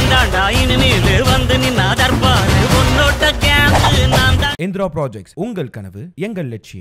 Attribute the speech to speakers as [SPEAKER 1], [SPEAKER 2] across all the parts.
[SPEAKER 1] தாண்டா இனிமேல் வந்து நின்னா தற்பாரு உன்னோட்ட கேங்கு நான் தான்
[SPEAKER 2] இந்திரா ப்ராஜெக்ட்ஸ் உங்கள் கனவு எங்கள் லட்சியம்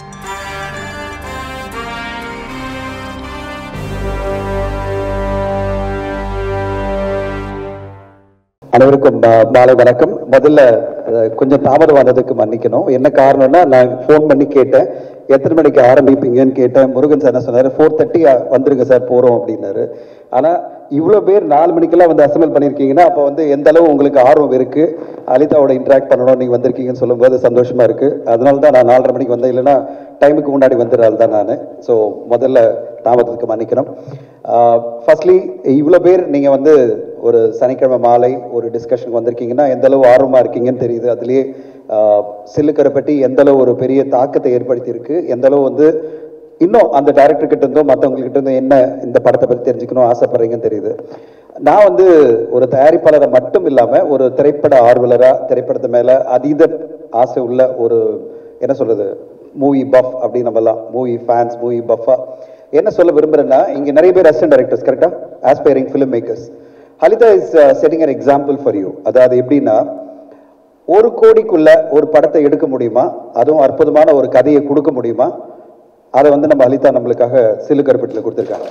[SPEAKER 3] அனைவருக்கும் மா- மாலை வணக்கம் முதல்ல அஹ், கொஞ்சம் தாமதம் வந்ததுக்கு மன்னிக்கணும் என்ன காரணம்னா நான் ஃபோன் பண்ணி கேட்டேன் எத்தனை மணிக்கு ஆரம்பிப்பீங்கன்னு கேட்டேன் முருகன் சார் என்ன சொன்னார் ஃபோர் தேர்ட்டி வந்துருங்க சார் போகிறோம் அப்படின்னாரு ஆனால் இவ்வளோ பேர் நாலு மணிக்கெல்லாம் வந்து அசம்பிள் பண்ணியிருக்கீங்கன்னா அப்போ வந்து எந்த அளவு உங்களுக்கு ஆர்வம் இருக்குது அலிதாவோட இன்ட்ராக்ட் பண்ணணும் நீங்கள் வந்திருக்கீங்கன்னு சொல்லும்போது சந்தோஷமாக இருக்குது அதனால தான் நான் நாலரை மணிக்கு வந்தேன் இல்லைன்னா டைமுக்கு முன்னாடி வந்துடுறாள் தான் நான் ஸோ முதல்ல தாமதத்துக்கு மன்னிக்கணும் ஃபர்ஸ்ட்லி இவ்வளோ பேர் நீங்கள் வந்து ஒரு சனிக்கிழமை மாலை ஒரு டிஸ்கஷனுக்கு வந்திருக்கீங்கன்னா எந்த அளவு ஆர்வமாக இருக்கீங்கன்னு தெரியுது அதுலேயே சில்லுக்கரை பற்றி எந்த அளவு ஒரு பெரிய தாக்கத்தை ஏற்படுத்தியிருக்கு எந்த அளவு வந்து இன்னும் அந்த டைரக்டர் கிட்ட இருந்தோ மற்றவங்க கிட்ட இருந்தோ என்ன இந்த படத்தை பற்றி தெரிஞ்சுக்கணும் ஆசைப்படுறீங்கன்னு தெரியுது நான் வந்து ஒரு தயாரிப்பாளரை மட்டும் இல்லாமல் ஒரு திரைப்பட ஆர்வலராக திரைப்படத்து மேலே அதீத ஆசை உள்ள ஒரு என்ன சொல்றது மூவி பஃப் அப்படின்னு நம்மலாம் மூவி ஃபேன்ஸ் மூவி பஃபா என்ன சொல்ல விரும்புறேன்னா இங்க நிறைய பேர் அசிஸ்டன்ட் டைரக்டர்ஸ் கரெக்டா aspiring film makers Halitha is setting an example for you அதாவது எப்படின்னா ஒரு கோடிக்குள்ள ஒரு படத்தை எடுக்க முடியுமா அதுவும் அற்புதமான ஒரு கதையை கொடுக்க முடியுமா அதை வந்து நம்ம ஹலிதா நம்மளுக்காக சிலு கருப்பட்டில் கொடுத்துருக்காங்க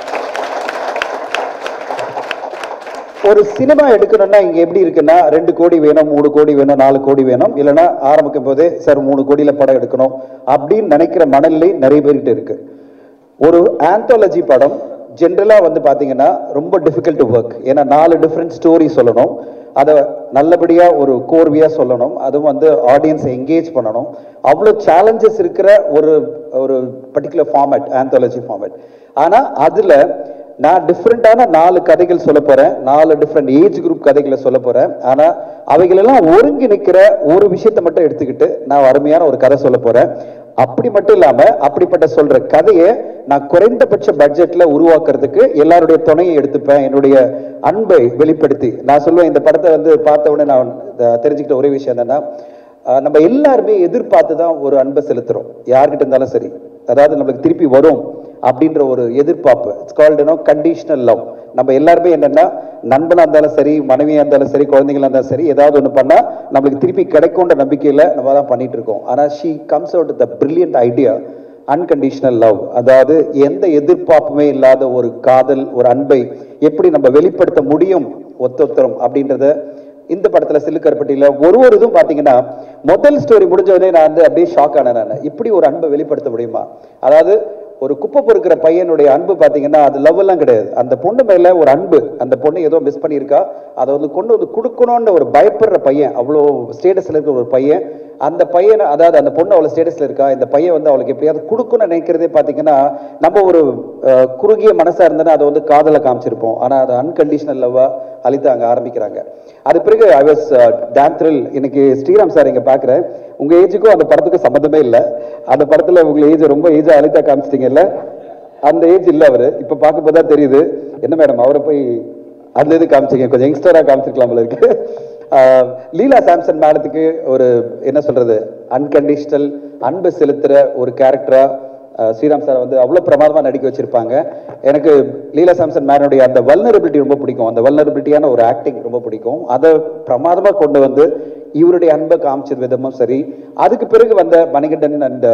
[SPEAKER 3] ஒரு சினிமா எடுக்கணும்னா இங்க எப்படி இருக்குன்னா ரெண்டு கோடி வேணும் மூணு கோடி வேணும் நாலு கோடி வேணும் இல்லைன்னா ஆரம்பிக்கும் போதே சார் மூணு கோடியில படம் எடுக்கணும் அப்படின்னு நினைக்கிற மனநிலை நிறைய பேர்கிட்ட இருக்கு ஒரு ஆந்தாலஜி படம் ஜென்ரலா வந்து பாத்தீங்கன்னா ரொம்ப டிஃபிகல்ட் டு ஒர்க் ஏன்னா நாலு டிஃப்ரெண்ட் ஸ்டோரி சொல்லணும் அதை நல்லபடியா ஒரு கோர்வையா சொல்லணும் அதுவும் வந்து ஆடியன்ஸை என்கேஜ் பண்ணணும் அவ்வளோ சேலஞ்சஸ் இருக்கிற ஒரு ஒரு பர்டிகுலர் ஃபார்மேட் ஆந்தாலஜி ஃபார்மேட் ஆனா அதுல நான் டிஃப்ரெண்டான நாலு கதைகள் சொல்ல போறேன் நாலு டிஃப்ரெண்ட் ஏஜ் குரூப் கதைகளை சொல்ல போறேன் ஆனா அவைகளெல்லாம் ஒருங்கிணைக்கிற ஒரு விஷயத்தை மட்டும் எடுத்துக்கிட்டு நான் அருமையான ஒரு கதை சொல்ல போறேன் அப்படி மட்டும் இல்லாம அப்படிப்பட்ட சொல்ற கதையை நான் குறைந்தபட்ச பட்ஜெட்ல உருவாக்குறதுக்கு எல்லாருடைய துணையை எடுத்துப்பேன் என்னுடைய அன்பை வெளிப்படுத்தி நான் சொல்லுவேன் இந்த படத்தை வந்து பார்த்த உடனே நான் அஹ், தெரிஞ்சுக்கிட்ட ஒரே விஷயம் என்னன்னா அஹ், நம்ம எல்லாருமே எதிர்பார்த்து தான் ஒரு அன்பை செலுத்துறோம் யார்கிட்ட இருந்தாலும் சரி அதாவது நம்மளுக்கு திருப்பி வரும் அப்படின்ற ஒரு எதிர்பார்ப்பு it's called no conditional love நம்ம எல்லாருமே என்னன்னா நண்பனா இருந்தாலும் சரி மனைவியா இருந்தாலும் சரி குழந்தைங்களா இருந்தாலும் சரி ஏதாவது ஒன்று பண்ணா நம்மளுக்கு திருப்பி கிடைக்கும்ன்ற நம்பிக்கையில நம்ம தான் பண்ணிட்டு இருக்கோம் ஆனா she comes out the brilliant idea unconditional love அதாவது எந்த எதிர்பார்ப்புமே இல்லாத ஒரு காதல் ஒரு அன்பை எப்படி நம்ம வெளிப்படுத்த முடியும் ஒத்தொத்தரம் அப்படின்றத இந்த படத்துல சில்லுக்கருப்பட்டியில ஒரு ஒரு இதுவும் பாத்தீங்கன்னா முதல் ஸ்டோரி முடிஞ்ச உடனே நான் வந்து அப்படியே ஷாக் ஆனேன் நான் இப்படி ஒரு அன்பை வெளிப்படுத்த முடியுமா அதாவது ஒரு குப்பை பொறுக்கிற பையனுடைய அன்பு பாத்தீங்கன்னா அது லவ் எல்லாம் கிடையாது அந்த பொண்ணு மேல ஒரு அன்பு அந்த பொண்ணு ஏதோ மிஸ் பண்ணியிருக்கா அதை வந்து கொண்டு வந்து கொடுக்கணும்னு ஒரு பயப்படுற பையன் அவ்வளோ ஸ்டேட்டஸ்ல இருக்கிற ஒரு பையன் அந்த பையனை அதாவது அந்த பொண்ணு அவ்வளோ ஸ்டேட்டஸ்ல இருக்கா இந்த பையன் வந்து அவளுக்கு எப்படியாவது கொடுக்கணும்னு நினைக்கிறதே பாத்தீங்கன்னா நம்ம ஒரு அஹ், குறுகிய மனசா இருந்தனா அதை வந்து காதல காமிச்சிருப்போம் ஆனா அது அன்கண்டிஷனல் லவ்வா அலிதா அங்க ஆரம்பிக்கிறாங்க அது பிறகு ஐ வாஸ் டேம் த்ரில் இன்னைக்கு ஸ்ரீராம் சார் இங்க பாக்குறேன் உங்க ஏஜுக்கும் அந்த படத்துக்கும் சம்மந்தமே இல்லை அந்த படத்துல உங்க ஏஜ் ரொம்ப ஏஜா அலிதா காமிச்சிட்டீங்கல்ல அந்த ஏஜ் இல்ல அவரு இப்ப பார்க்கும்போது தான் தெரியுது என்ன மேடம் அவரை போய் அதுல இது காமிச்சீங்க கொஞ்சம் யங்ஸ்டரா காமிச்சிருக்கலாம் போல இருக்கு ஆஹ் லீலா சாம்சன் மேடத்துக்கு ஒரு என்ன சொல்றது அன்கண்டிஷனல் அன்பு செலுத்துற ஒரு கேரக்டரா ஸ்ரீராம் சார் வந்து அவ்வளவு பிரமாதமா நடிக்க வச்சிருப்பாங்க எனக்கு லீலா சாம்சன் மேனுடைய அந்த வல்னரபிலிட்டி ரொம்ப பிடிக்கும் அந்த வல்னரபிலிட்டியான ஒரு ஆக்டிங் ரொம்ப பிடிக்கும் அதை பிரமாதமா கொண்டு வந்து இவருடைய அன்பை காமிச்சது விதமும் சரி அதுக்கு பிறகு வந்த மணிகண்டன் அண்ட்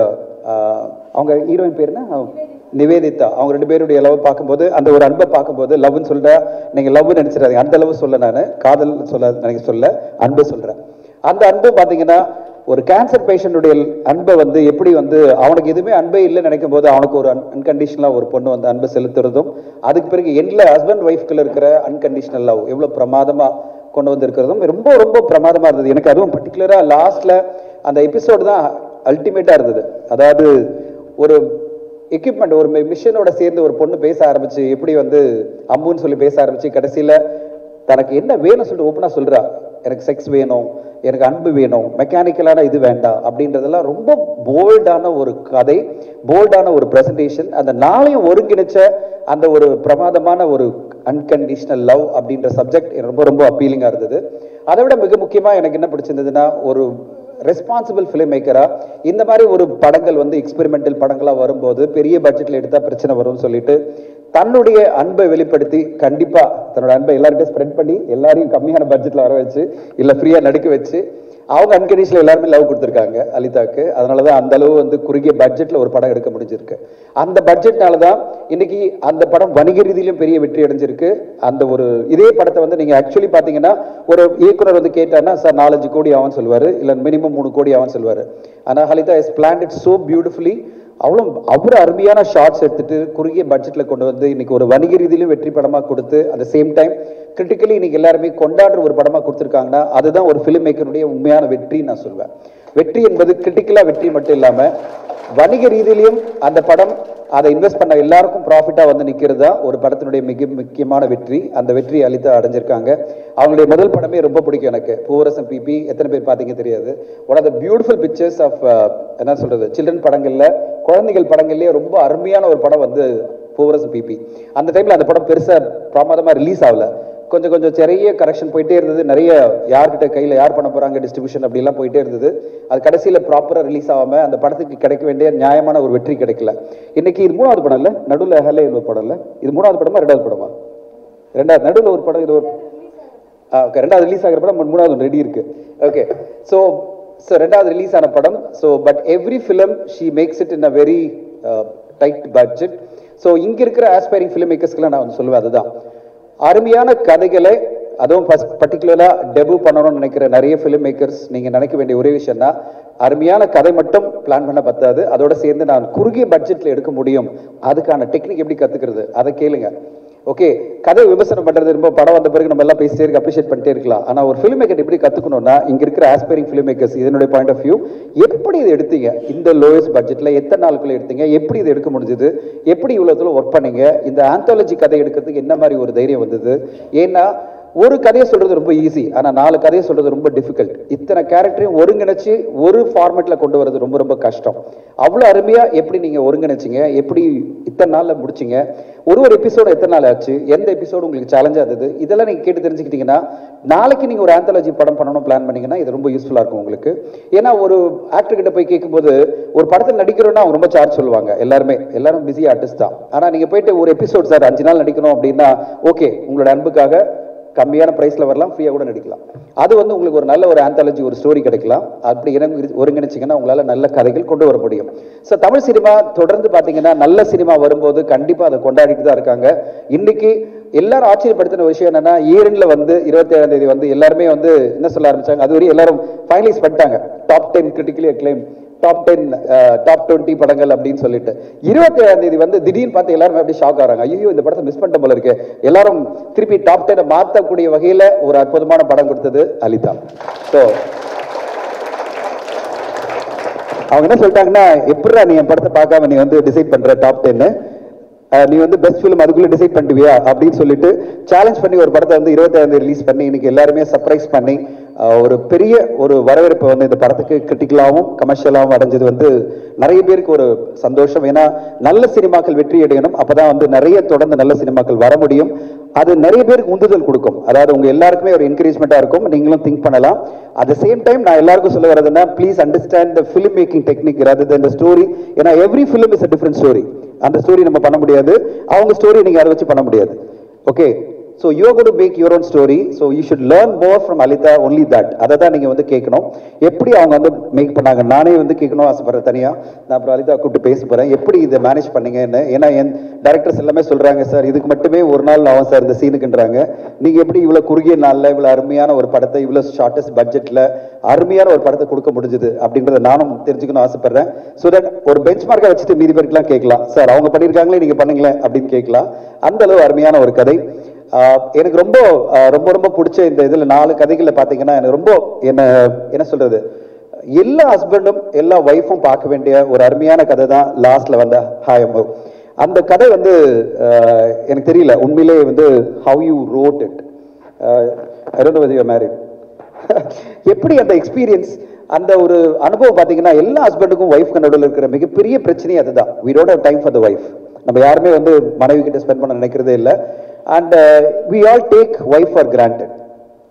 [SPEAKER 3] அவங்க ஹீரோயின் பேர் என்ன நிவேதிதா அவங்க ரெண்டு பேருடைய லவ் பார்க்கும்போது அந்த ஒரு அன்பை பார்க்கும்போது லவ்னு சொல்லிட்டா நீங்க லவ் நினைச்சிடாதீங்க அந்த அளவு சொல்ல நான் காதல் சொல்ல நினைக்க சொல்ல அன்பு சொல்றேன் அந்த அன்பு பாத்தீங்கன்னா ஒரு கேன்சர் பேஷண்ட்டுடைய அன்பை வந்து எப்படி வந்து அவனுக்கு எதுவுமே அன்பே இல்லை நினைக்கும் போது அவனுக்கு ஒரு அன்கண்டிஷனலாக ஒரு பொண்ணு வந்து அன்பை செலுத்துறதும் அதுக்கு பிறகு எண்ணில் ஹஸ்பண்ட் ஒய்ஃப்குள்ள இருக்கிற அன்கண்டிஷனல் லவ் எவ்வளோ பிரமாதமா கொண்டு வந்திருக்கிறதும் ரொம்ப ரொம்ப பிரமாதமா இருந்தது எனக்கு அதுவும் பர்டிகுலராக லாஸ்ட்ல அந்த எபிசோடு தான் அல்டிமேட்டா இருந்தது அதாவது ஒரு எக்யூப்மெண்ட் ஒரு மிஷனோட சேர்ந்து ஒரு பொண்ணு பேச ஆரம்பிச்சு எப்படி வந்து அம்முன்னு சொல்லி பேச ஆரம்பிச்சு கடைசியில தனக்கு என்ன வேணும் சொல்லிட்டு ஓப்பனா சொல்றா எனக்கு செக்ஸ் வேணும் எனக்கு அன்பு வேணும் மெக்கானிக்கலான இது வேண்டாம் அப்படின்றதெல்லாம் ரொம்ப போல்டான ஒரு கதை போல்டான ஒரு பிரசன்டேஷன் அந்த நாளையும் ஒருங்கிணைச்ச அந்த ஒரு பிரமாதமான ஒரு அன்கண்டிஷனல் லவ் அப்படின்ற சப்ஜெக்ட் ரொம்ப ரொம்ப அப்பீலிங்கா இருந்தது அதை விட மிக முக்கியமா எனக்கு என்ன பிடிச்சிருந்ததுன்னா ஒரு ரெஸ்பான்சிபிள் ஃபிலிம் மேக்கரா இந்த மாதிரி ஒரு படங்கள் வந்து எக்ஸ்பெரிமெண்டல் படங்களா வரும்போது பெரிய பட்ஜெட்ல எடுத்தா பிரச்சனை வரும்னு சொல்லிட்டு தன்னுடைய அன்பை வெளிப்படுத்தி கண்டிப்பா தன்னோட அன்பை எல்லார்கிட்டையும் ஸ்ப்ரெட் பண்ணி எல்லாரையும் கம்மியான பட்ஜெட்ல வர வச்சு இல்ல ஃப்ரீயா நடிக்க வச்சு அவங்க அன்கண்டிஷனில் எல்லாருமே லவ் கொடுத்துருக்காங்க அலிதாக்கு அதனால தான் அந்த அளவு வந்து குறுகிய பட்ஜெட்ல ஒரு படம் எடுக்க முடிஞ்சிருக்கு அந்த பட்ஜெட்னால தான் இன்னைக்கு அந்த படம் வணிக ரீதியிலும் பெரிய வெற்றி அடைஞ்சிருக்கு அந்த ஒரு இதே படத்தை வந்து நீங்க ஆக்சுவலி பாத்தீங்கன்னா ஒரு இயக்குனர் வந்து கேட்டாருன்னா சார் நாலஞ்சு கோடி ஆகும் சொல்லுவாரு இல்ல மினிமம் மூணு கோடி ஆகும் சொல்லுவாரு ஆனா Halitha is planned it so beautifully அவ்வளோ அவ்வளோ அருமையான ஷார்ட்ஸ் எடுத்துட்டு குறுகிய பட்ஜெட்ல கொண்டு வந்து இன்னைக்கு ஒரு வணிக ரீதியிலும் வெற்றி படமா கொடுத்து அட் சேம் டைம் கிரிட்டிக்கலி இன்னைக்கு எல்லாருமே கொண்டாடுற ஒரு படமா கொடுத்துருக்காங்கன்னா அதுதான் ஒரு ஃபிலிம் மேக்கருடைய உண்மையான வெற்றி நான் சொல்வேன் வெற்றி என்பது கிரிட்டிக்கலா வெற்றி மட்டும் இல்லாம வணிக ரீதியிலையும் அந்த படம் அதை இன்வெஸ்ட் பண்ண எல்லாருக்கும் ப்ராஃபிட்டா வந்து நிக்கிறது தான் ஒரு படத்தினுடைய மிக முக்கியமான வெற்றி அந்த வெற்றி அளித்து அடைஞ்சிருக்காங்க அவங்களுடைய முதல் படமே ரொம்ப பிடிக்கும் எனக்கு பூவரசம் பிபி எத்தனை பேர் பார்த்தீங்க தெரியாது one of the beautiful pictures of என்ன சொல்றது சில்ட்ரன் படங்கள்ல குழந்தைகள் படங்கள்லயே ரொம்ப அருமையான ஒரு படம் வந்து பூவரசம் பிபி அந்த டைம்ல அந்த படம் பெருசா பிரமாதமா ரிலீஸ் ஆகல கொஞ்சம் கொஞ்சம் நிறைய கரெக்ஷன் போயிட்டே இருந்தது நிறைய யார்கிட்ட கையில் யார் பண்ண போறாங்க டிஸ்ட்ரிபியூஷன் அப்படிலாம் போயிட்டே இருந்தது அது கடைசியில் ப்ராப்பராக ரிலீஸ் ஆகாம அந்த படத்துக்கு கிடைக்க வேண்டிய நியாயமான ஒரு வெற்றி கிடைக்கல இன்னைக்கு இது மூணாவது படம் இல்லை நடுவில் ஹலே ஒரு படம் இல்லை இது மூணாவது படமா ரெண்டாவது படமா ரெண்டாவது நடுவில் ஒரு படம் இது ஒரு ஓகே ரெண்டாவது ரிலீஸ் ஆகிற படம் மூணாவது ரெடி இருக்கு ஓகே ஸோ ஸோ ரெண்டாவது ரிலீஸ் ஆன படம் so but every film she makes it in a very tight budget so இங்கே இருக்கிற ஆஸ்பைரிங் ஃபிலிம் மேக்கர்ஸ்க்குலாம் நான் வந்து சொல்லுவேன் அதுதான் அருமையான கதைகளை அதுவும் ஃபர்ஸ்ட் பர்டிகுலராக டெபு பண்ணணும்னு நினைக்கிற நிறைய ஃபிலிம் மேக்கர்ஸ் நீங்கள் நினைக்க வேண்டிய ஒரே விஷயம்னா அருமையான கதை மட்டும் பிளான் பண்ண பத்தாது அதோட சேர்ந்து நான் குறுகிய பட்ஜெட்டில் எடுக்க முடியும் அதுக்கான டெக்னிக் எப்படி கற்றுக்கிறது அதை கேளுங்க ஓகே கதை விமர்சனம் பண்றது ரொம்ப படம் வந்த பிறகு நம்ம எல்லாம் பேசிட்டே இருக்க அப்ரிஷியேட் பண்ணிட்டே இருக்கலாம் ஆனா ஒரு ஃபிலிம் மேக்கர் எப்படி கத்துக்கணும்னா இங்க இருக்கிற ஆஸ்பைரிங் ஃபிலிம் மேக்கர்ஸ் இதனுடைய பாயிண்ட் ஆஃப் வியூ எப்படி இதை எடுத்தீங்க இந்த லோயஸ்ட் பட்ஜெட்ல எத்தனை நாளுக்குள்ள எடுத்தீங்க எப்படி இது எடுக்க முடிஞ்சது எப்படி இவ்வளவு ஒர்க் பண்ணீங்க இந்த ஆந்தாலஜி கதை எடுக்கிறதுக்கு என்ன மாதிரி ஒரு தைரியம் வந்தது ஏன்னா ஒரு கதையை சொல்றது ரொம்ப ஈஸி ஆனா நாலு கதையை சொல்றது ரொம்ப டிஃபிகல்ட் இத்தனை கேரக்டரையும் ஒருங்கிணைச்சு ஒரு ஃபார்மேட்ல கொண்டு வரது ரொம்ப ரொம்ப கஷ்டம் அவ்வளவு அருமையா எப்படி நீங்க ஒருங்கிணைச்சீங்க எப்படி இத்தனை நாள்ல முடிச்சீங்க ஒரு ஒரு எபிசோடு எத்தனை நாள் ஆச்சு எந்த எபிசோடு உங்களுக்கு சேலஞ்சா இருந்தது இதெல்லாம் நீங்க கேட்டு தெரிஞ்சுக்கிட்டீங்கன்னா நாளைக்கு நீங்க ஒரு ஆந்தாலஜி படம் பண்ணணும் பிளான் பண்ணீங்கன்னா இது ரொம்ப யூஸ்ஃபுல்லா இருக்கும் உங்களுக்கு ஏன்னா ஒரு ஆக்டர் கிட்ட போய் கேட்கும்போது ஒரு படத்தில் நடிக்கிறோம்னா அவங்க ரொம்ப சார்ஜ் சொல்லுவாங்க எல்லாருமே எல்லாரும் பிஸி ஆர்டிஸ்ட் தான் ஆனா நீங்க போயிட்டு ஒரு எபிசோட் சார் அஞ்சு நாள் நடிக்கணும் அப்படின்னா ஓகே உங்களோட அன்புக்காக கம்மியான பிரைஸ்ல வரலாம் ஃப்ரீயா கூட நடிக்கலாம் அது வந்து உங்களுக்கு ஒரு நல்ல ஒரு ஆந்தாலஜி ஒரு ஸ்டோரி கிடைக்கலாம் அப்படி இணங்க ஒருங்கிணைச்சிங்கன்னா உங்களால நல்ல கதைகள் கொண்டு வர முடியும் ஸோ தமிழ் சினிமா தொடர்ந்து பாத்தீங்கன்னா நல்ல சினிமா வரும்போது கண்டிப்பா அதை கொண்டாடிட்டு தான் இருக்காங்க இன்னைக்கு எல்லாரும் ஆச்சரியப்படுத்தின விஷயம் என்னன்னா ஈரன்ல வந்து இருபத்தி ஏழாம் தேதி வந்து எல்லாருமே வந்து என்ன சொல்ல ஆரம்பிச்சாங்க அது வரையும் எல்லாரும் ஃபைனலைஸ் பண்ணிட்டாங்க top ten critically acclaim top ten top twenty படங்கள் அப்படின்னு சொல்லிட்டு இருபத்தி ஏழாம் தேதி வந்து திடீர்னு பார்த்து எல்லாருமே அப்படி ஷாக் ஆகிறாங்க ஐயோ இந்த படத்தை மிஸ் பண்ணிட்ட போல இருக்கு எல்லாரும் திருப்பி டாப் டெனை மாற்றக்கூடிய வகையில ஒரு அற்புதமான படம் கொடுத்தது அலிதா ஸோ அவங்க என்ன சொல்லிட்டாங்கன்னா எப்படிடா நீ என் படத்தை பார்க்காம நீ வந்து டிசைட் பண்ற டாப் டென்னு நீ வந்து பெஸ்ட் ஃபிலிம் அதுக்குள்ள டிசைட் பண்ணிடுவியா அப்படின்னு சொல்லிட்டு சேலஞ்ச் பண்ணி ஒரு படத்தை வந்து இருபத்தாயிரம் ரிலீஸ் பண்ணி இன்னைக்கு எல்லாருமே சர்ப்ரைஸ் பண்ணி அஹ், ஒரு பெரிய ஒரு வரவேற்பு வந்து இந்த படத்துக்கு கிரிட்டிக்கலாகவும் கமர்ஷியலாகவும் அடைஞ்சது வந்து நிறைய பேருக்கு ஒரு சந்தோஷம் ஏன்னா நல்ல சினிமாக்கள் வெற்றி அடையணும் அப்பதான் வந்து நிறைய தொடர்ந்து நல்ல சினிமாக்கள் வர முடியும் அது நிறைய பேருக்கு உந்துதல் கொடுக்கும் அதாவது உங்க எல்லாருக்குமே ஒரு என்கரேஜ்மெண்டா இருக்கும் நீங்களும் திங்க் பண்ணலாம் அட் சேம் டைம் நான் எல்லாருக்கும் சொல்ல வரதுன்னா please understand the film making technique rather than the story ஏன்னா every film is a different story அந்த ஸ்டோரி நம்ம பண்ண முடியாது அவங்க ஸ்டோரி நீங்க அதை வச்சு பண்ண முடியாது okay so you got to make your own story so you should learn more from Halitha only that அதை தான் நீங்கள் வந்து கேட்கணும் எப்படி அவங்க வந்து மேக் பண்ணாங்க நானே வந்து கேட்கணும் ஆசைப்படுறேன் தனியாக நான் அப்புறம் அலிதா கூப்பிட்டு பேச போகிறேன் எப்படி இதை மேனேஜ் பண்ணீங்கன்னு ஏன்னா என் டேரக்டர்ஸ் எல்லாமே சொல்கிறாங்க சார் இதுக்கு மட்டுமே ஒரு நாள் ஆகும் சார் இந்த சீனுக்குன்றாங்க நீங்கள் எப்படி இவ்வளோ குறுகிய நாளில் இவ்வளோ அருமையான ஒரு படத்தை இவ்வளோ ஷார்ட்டஸ்ட் பட்ஜெட்டில் அருமையான ஒரு படத்தை கொடுக்க முடிஞ்சது அப்படின்றத நானும் தெரிஞ்சுக்கணும் ஆசைப்படுறேன் ஸோ தட் ஒரு பெஞ்ச் மார்க்கை வச்சுட்டு மீதி பேருக்குலாம் கேட்கலாம் சார் அவங்க பண்ணியிருக்காங்களே நீங்கள் பண்ணுங்களேன் அப்படின்னு கேட்கலாம் அந்த அளவு அருமையான ஒரு கதை ஆஹ் எனக்கு ரொம்ப ஆஹ் ரொம்ப ரொம்ப பிடிச்ச இந்த இதுல நாலு கதைகள்ல பாத்தீங்கன்னா எனக்கு ரொம்ப என்ன என்ன சொல்றது எல்லா ஹஸ்பண்டும் எல்லா ஒய்ஃபும் பார்க்க வேண்டிய ஒரு அருமையான கதை தான் லாஸ்ட்ல வந்த ஹாய் அம்மு அந்த கதை வந்து ஆஹ் எனக்கு தெரியல உண்மையிலே வந்து how you wrote it I don't know married எப்படி அந்த எக்ஸ்பீரியன்ஸ் அந்த ஒரு அனுபவம் பாத்தீங்கன்னா எல்லா ஹஸ்பண்டுக்கும் ஒய்ஃப்க்கு நடுவில் இருக்கிற மிகப்பெரிய பிரச்சனையே அதுதான் we don't have time for the wife நம்ம யாருமே வந்து மனைவி கிட்ட ஸ்பெண்ட் பண்ண நினைக்கிறதே இல்லை and we all take wife for granted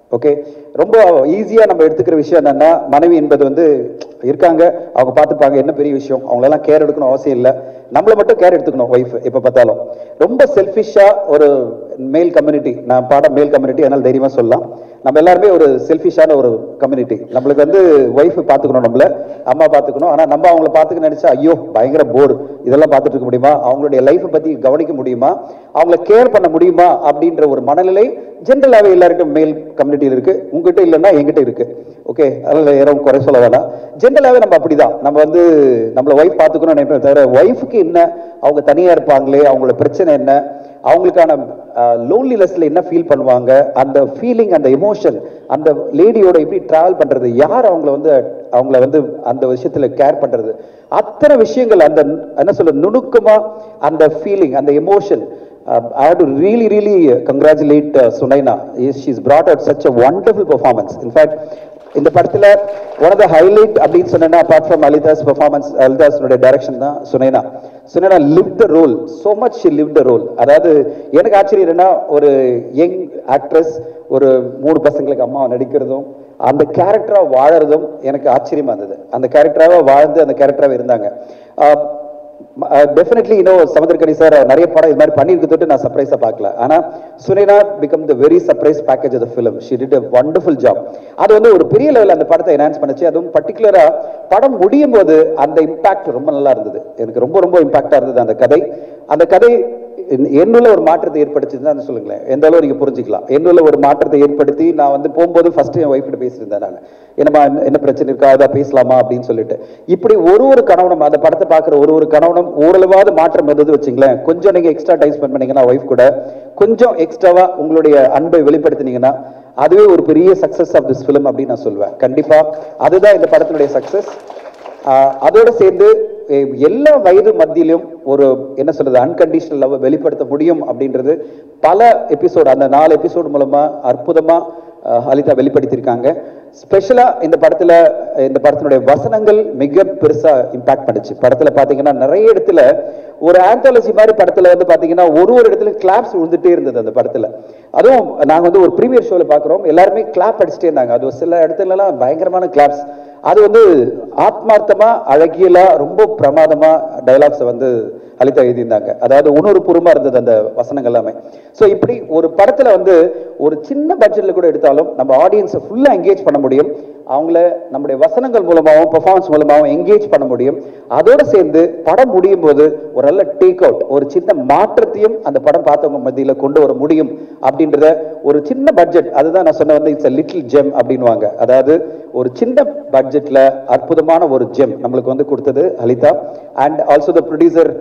[SPEAKER 3] okay ரொம்ப ஈஸியா நம்ம எடுத்துக்கிற விஷயம் என்னன்னா மனைவி என்பது வந்து இருக்காங்க அவங்க பார்த்துப்பாங்க என்ன பெரிய விஷயம் அவங்களெல்லாம் கேர் எடுக்கணும் அவசியம் இல்லை நம்மள மட்டும் கேர் எடுத்துக்கணும் ஒய்ஃப் எப்போ பார்த்தாலும் ரொம்ப செல்ஃபிஷா ஒரு மேல் கம்யூனிட்டி நான் பாட மேல் கம்யூனிட்டி அதனால தைரியமா சொல்லலாம் நம்ம எல்லாருமே ஒரு செல்ஃபிஷான ஒரு கம்யூனிட்டி நம்மளுக்கு வந்து ஒய்ஃப் பார்த்துக்கணும் நம்மள அம்மா பார்த்துக்கணும் ஆனா நம்ம அவங்கள பார்த்துக்க நினைச்சா ஐயோ பயங்கர போர் இதெல்லாம் பார்த்துட்டு இருக்க முடியுமா அவங்களுடைய லைஃப்பை பத்தி கவனிக்க முடியுமா அவங்கள கேர் பண்ண முடியுமா அப்படின்ற ஒரு மனநிலை ஜென்ரலாகவே எல்லாருக்கும் மேல் கம்யூனிட்டியில் இருக்கு உங்ககிட்ட இல்லைன்னா எங்கிட்ட இருக்கு ஓகே அதில் யாரும் குறை சொல்ல வேணாம் ஜென்ரலாகவே நம்ம அப்படிதான் நம்ம வந்து நம்மள ஒய்ஃப் பார்த்துக்கணும்னு நினைப்போம் தவிர ஒய்ஃபுக்கு என்ன அவங்க தனியா இருப்பாங்களே அவங்களோட பிரச்சனை என்ன அவங்களுக்கான லோன்லினஸ்ல என்ன ஃபீல் பண்ணுவாங்க அந்த ஃபீலிங் அந்த எமோஷன் அந்த லேடியோட எப்படி டிராவல் பண்றது யார் அவங்கள வந்து அவங்கள வந்து அந்த விஷயத்துல கேர் பண்றது அத்தனை விஷயங்கள் அந்த என்ன சொல்ல நுணுக்கமா அந்த ஃபீலிங் அந்த emotion uh, I have to really, really uh, congratulate uh, Sunaina. Yes, She's brought out such a wonderful performance. In fact, இந்த படத்துல ஒன் ஆஃப் த ஹைலைட் அப்படின்னு சொன்னா அப்பார்ட் ஃப்ரம் அலிதாஸ் பெர்ஃபார்மன்ஸ் அலிதாஸோட டைரக்ஷன் தான் Sunaina Sunaina live the role so much she live the role அதாவது எனக்கு ஆச்சரியம் என்னன்னா ஒரு யங் ஆக்ட்ரஸ் ஒரு மூணு பசங்களுக்கு அம்மா நடிக்கிறதும் அந்த கேரக்டரா வாழறதும் எனக்கு ஆச்சரியமா இருந்தது அந்த கேரக்டராக வாழ்ந்து அந்த கேரக்டராக இருந்தாங்க ஆஹ் டெஃபினெட்லி இன்னும் சமுத்திரக்கணி சார் நிறைய படம் இது மாதிரி பண்ணியிருக்கு தொட்டு நான் சர்ப்ரைஸா பார்க்கல ஆனா Sunaina become the very surprise package of film she did a wonderful job அது வந்து ஒரு பெரிய லெவலில் அந்த படத்தை என்ஹான்ஸ் பண்ணுச்சு அதுவும் பர்டிகுலரா படம் முடியும் போது அந்த இம்பாக்ட் ரொம்ப நல்லா இருந்தது எனக்கு ரொம்ப ரொம்ப இம்பாக்டா இருந்தது அந்த கதை அந்த கதை என்- என்னுள்ள ஒரு மாற்றத்தை ஏற்படுத்திதான் சொல்லுங்களேன் எந்த அளவு நீங்க புரிஞ்சுக்கலாம் என்னுள்ள ஒரு மாற்றத்தை ஏற்படுத்தி நான் வந்து போகும்போது ஃபர்ஸ்ட் என் ஒய்ஃப் கிட்ட பேசியிருந்தேன் நான் என்னம்மா என்ன- என்ன பிரச்சனை இருக்கா அதான் பேசலாமா அப்படின்னு சொல்லிட்டு இப்படி ஒரு ஒரு கணவனும் அந்த படத்தை பார்க்குற ஒரு ஒரு கணவனும் ஓரளவாவது மாற்றம் வந்தது வச்சுங்களேன் கொஞ்சம் நீங்க எக்ஸ்ட்ரா டைம் ஸ்பெண்ட் பண்ணீங்கன்னா ஒய்ஃப் கூட கொஞ்சம் எக்ஸ்ட்ராவா உங்களுடைய அன்பை வெளிப்படுத்தினீங்கன்னா அதுவே ஒரு பெரிய சக்சஸ் ஆஃப் திஸ் ஃபிலிம் அப்படின்னு நான் சொல்லுவேன் கண்டிப்பா அதுதான் இந்த படத்தினுடைய சக்சஸ் ஆஹ் அதோட சேர்ந்து எ- எல்லா வயது மத்தியிலும் ஒரு என்ன சொல்றது அன்கண்டிஷனல் லவ் வெளிப்படுத்த முடியும் அப்படின்றது பல எபிசோடு அந்த நாலு எபிசோடு மூலமா அற்புதமா ஆஹ் ஹலிதா வெளிப்படுத்தியிருக்காங்க ஸ்பெஷலா இந்த படத்துல இந்த படத்தினுடைய வசனங்கள் மிக பெருசா இம்பாக்ட் பண்ணுச்சு படத்துல பாத்தீங்கன்னா நிறைய இடத்துல ஒரு ஆந்தாலஜி மாதிரி படத்துல வந்து பாத்தீங்கன்னா ஒரு ஒரு இடத்துல கிளாப்ஸ் விழுந்துட்டே இருந்தது அந்த படத்துல அதுவும் நாங்க வந்து ஒரு ப்ரீமியர் ஷோல பாக்குறோம் எல்லாருமே கிளாப் அடிச்சுட்டே இருந்தாங்க அது ஒரு சில இடத்துல எல்லாம் பயங்கரமான கிளாப்ஸ் அது வந்து ஆத்மார்த்தமா அழகியலா ரொம்ப பிரமாதமா டைலாக்ஸை வந்து அலிதா எழுதியிருந்தாங்க அதாவது உணர்வுபூர்வமா இருந்தது அந்த வசனங்கள் எல்லாமே ஸோ இப்படி ஒரு படத்துல வந்து ஒரு சின்ன பட்ஜெட்ல கூட எடுத்தாலும் நம்ம ஆடியன்ஸை ஃபுல்லா என்கேஜ் பண்ண முடியும் அவங்கள நம்முடைய வசனங்கள் மூலமாகவும் பெர்ஃபார்மன்ஸ் மூலமாகவும் என்கேஜ் பண்ண முடியும் அதோட சேர்ந்து படம் முடியும் போது ஒரு நல்ல டேக் அவுட் ஒரு சின்ன மாற்றத்தையும் அந்த படம் பார்த்தவங்க மத்தியில கொண்டு வர முடியும் அப்படின்றத ஒரு சின்ன பட்ஜெட் அதுதான் நான் சொன்ன வந்து இட்ஸ் லிட்டில் ஜெம் அப்படின்வாங்க அதாவது ஒரு சின்ன பட்ஜெட்ல அற்புதமான ஒரு ஜெம் நம்மளுக்கு வந்து கொடுத்தது Halitha and also the producer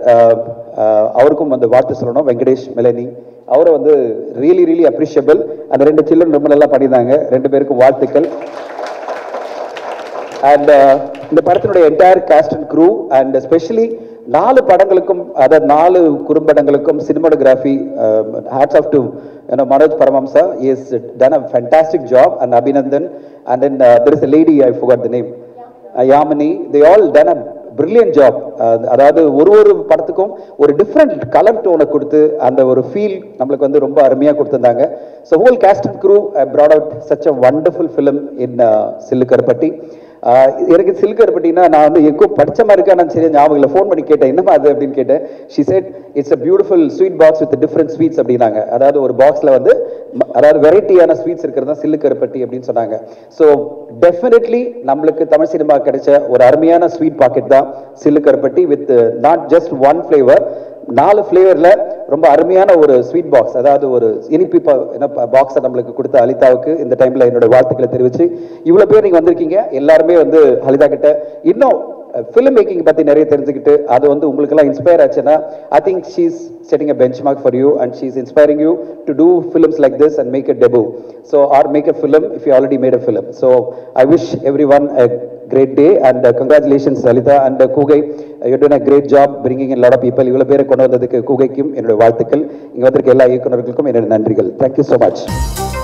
[SPEAKER 3] அவருக்கும் வந்து வாழ்த்து சொல்லணும் வெங்கடேஷ் மெலனி அவரை வந்து ரியலி ரியலி அப்ரிஷியபிள் அந்த ரெண்டு சில்ட்ரன் ரொம்ப நல்லா பண்ணியிருந்தாங்க ரெண்டு பேருக்கும் வாழ்த்துக்கள் அண்ட் இந்த படத்தினுடைய entire cast and crew and specially நாலு படங்களுக்கும் அதாவது நாலு குறும்படங்களுக்கும் cinematography hats off to Manoj Paramahamsa is done a fantastic job and Abhinandan and then there is a lady I forgot the name Yamini they all done a brilliant job அதாவது ஒரு ஒரு படத்துக்கும் ஒரு டிஃப்ரெண்ட் கலர் டோனை கொடுத்து அந்த ஒரு ஃபீல் நம்மளுக்கு வந்து ரொம்ப அருமையாக கொடுத்துருந்தாங்க so whole cast and crew brought out such a wonderful film in Sillu Karuppatti ah எனக்கு சில்கருப்பட்டினா நான் வந்து எங்கோ படிச்ச மாதிரி இருக்கா நான் சரியா ஞாபகம் இல்லை ஃபோன் பண்ணி கேட்டேன் என்னமா அது அப்படின்னு கேட்டேன் she said it's a beautiful sweet box with different sweets அப்படின்னாங்க அதாவது ஒரு பாக்ஸ்ல வந்து ம- அதாவது வெரைட்டியான ஸ்வீட்ஸ் இருக்கிறது தான் சில்லுக்கருப்பட்டி அப்படின்னு சொன்னாங்க ஸோ டெஃபினெட்லி நம்மளுக்கு தமிழ் சினிமா கிடைச்ச ஒரு அருமையான ஸ்வீட் பாக்கெட் தான் Sillu Karuppatti with not just one flavour நாலு ஃப்ளேவர்ல ரொம்ப அருமையான ஒரு ஸ்வீட் பாக்ஸ் அதாவது ஒரு இனிப்பு ப- என்ன பாக்ஸை நம்மளுக்கு கொடுத்த அலிதாவுக்கு இந்த டைம்ல என்னோட வாழ்த்துக்களை தெரிவிச்சு இவ்வளவு பேர் நீங்க வந்திருக்கீங்க எல்லாருமே வந்து அலிதா கிட்ட இன்னும் ஃபிலிம் மேக்கிங் பத்தி நிறைய தெரிஞ்சுக்கிட்டு அது வந்து உங்களுக்கு எல்லாம் இன்ஸ்பயர் ஆச்சுன்னா I think she's setting a benchmark for you and she's inspiring you to do films like this and make a debut so or make a film if you already made a film so I wish every one great day and uh, congratulations Lalitha and uh, Kugai uh, you're doing a great job bringing in a lot of people இவ்வளவு பேரை கொண்டு வந்ததுக்கு கூகைக்கும் என்னுடைய வாழ்த்துக்கள் இங்க வந்திருக்க எல்லா இயக்குனர்களுக்கும் என்னுடைய நன்றிகள் thank you so much